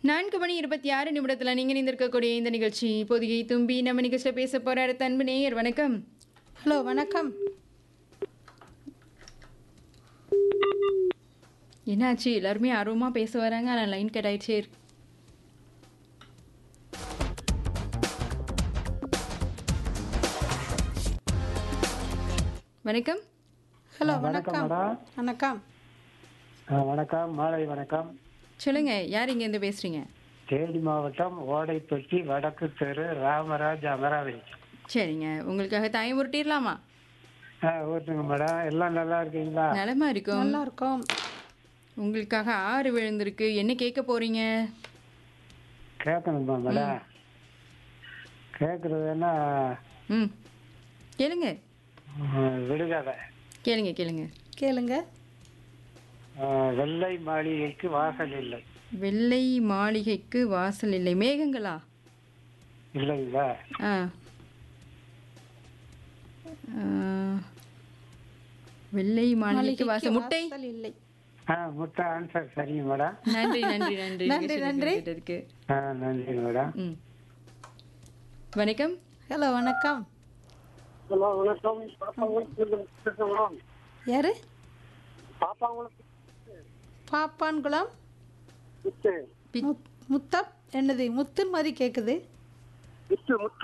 நான்கு மணி இருபத்தி ஆறு நிமிடத்தில் நீங்கள் இணைந்திருக்கக்கூடிய இந்த நிகழ்ச்சி பொதிகை தும்பி நம்ம நிகழ்ச்சியில் பேச போகிறாரு தன்பு நேயர் வணக்கம் ஹலோ வணக்கம் என்னாச்சு எல்லாருமே ஆர்வமாக பேச வராங்க ஆனால் லைன் கட் ஆயிடுச்சே வணக்கம் ஹலோ வணக்கம் வணக்கம் மேடம் வணக்கம் ஆ, வணக்கம் மாலை வணக்கம் சொல்லுங்க யார் இங்கேருந்து பேசுறீங்க தேனி மாவட்டம் ஓடைப்பட்டி வடக்கு தெரு ராமராஜ் அமராவதி சரிங்க உங்களுக்காக தாயம் உருட்டிடலாமா ஆ ஓட்டுங்க மேடம் எல்லாம் நல்லா இருக்கீங்களா நலமா இருக்கும் நல்லா இருக்கோம் உங்களுக்காக ஆறு விழுந்திருக்கு என்ன கேட்க போறீங்க கேட்கணுமா மேடம் கேட்குறதுன்னா ம் கேளுங்க விடுகதை கேளுங்க கேளுங்க கேளுங்க ஆ, வெள்ளை மாளிகைக்கு வாசல் இல்லை வெள்ளை மாளிகைக்கு வாசல் இல்லை மேகங்களா இல்லைங்களா ஆ ஆ, வெள்ளை மாளிகைக்கு வாசல் முட்டை வாசல் இல்லை ஆ முட்டை ஆன்சர் சரிங்க மேடம் நன்றி நன்றி நன்றி நன்றி, நிகழ்ச்சியில் நன்றி. பங்கேற்றதுக்கு. ஆ நன்றி மேடம் ம் வணக்கம் ஹலோ வணக்கம் ஹலோ வணக்கம் பாப்பாங்குளம் பேசுகிறோம் யாரு பாப்பாங்குளம் பாப்பான்குளம் முத்து பி- முத்- முத்தப் என்னது முத்து மாதிரி கேட்குது முத்து முத்து